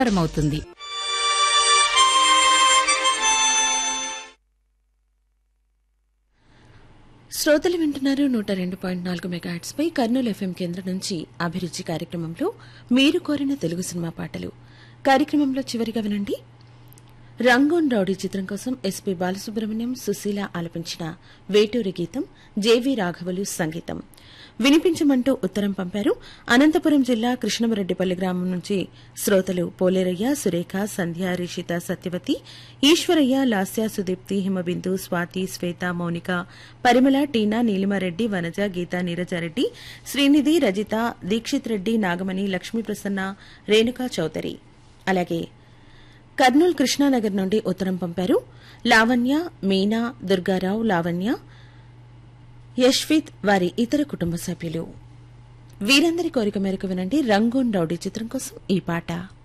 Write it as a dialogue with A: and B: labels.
A: అవుతుంది
B: శ్రోతలు వింటున్నారు నూట రెండు పాయింట్ నాలుగు మెగాహెట్స్ పై కర్నూలు ఎఫ్ఎం కేంద్రం నుంచి అభిరుచి కార్యక్రమంలో మీరు కోరిన తెలుగు సినిమా పాటలు కార్యక్రమంలో చివరిగా వినండి రంగోన్ రౌడీ చిత్రం కోసం ఎస్పీ బాలసుబ్రహ్మణ్యం సుశీల ఆలపించిన వేటూరి గీతం జేవి రాఘవలు సంగీతం వినిపించమంటూ ఉత్తరం పంపారు అనంతపురం జిల్లా కృష్ణమరెడ్డిపల్లి గ్రామం నుంచి శ్రోతలు పోలేరయ్య సురేఖ సంధ్య రిషిత సత్యవతి ఈశ్వరయ్య లాస్య సుదీప్తి హిమబిందు స్వాతి శ్వేత మౌనిక పరిమళ టీనా నీలిమారెడ్డి వనజ గీత నీరజారెడ్డి శ్రీనిధి రజిత దీక్షిత్ రెడ్డి నాగమణి లక్ష్మీ ప్రసన్న రేణుకా చౌదరి అలాగే కర్నూలు కృష్ణానగర్ నుండి ఉత్తరం పంపారు లావణ్య మీనా దుర్గారావు లావణ్య యశ్విత్ వారి ఇతర కుటుంబ సభ్యులు వీరందరి కోరిక మేరకు వినండి రంగూన్ రౌడీ చిత్రం కోసం ఈ పాట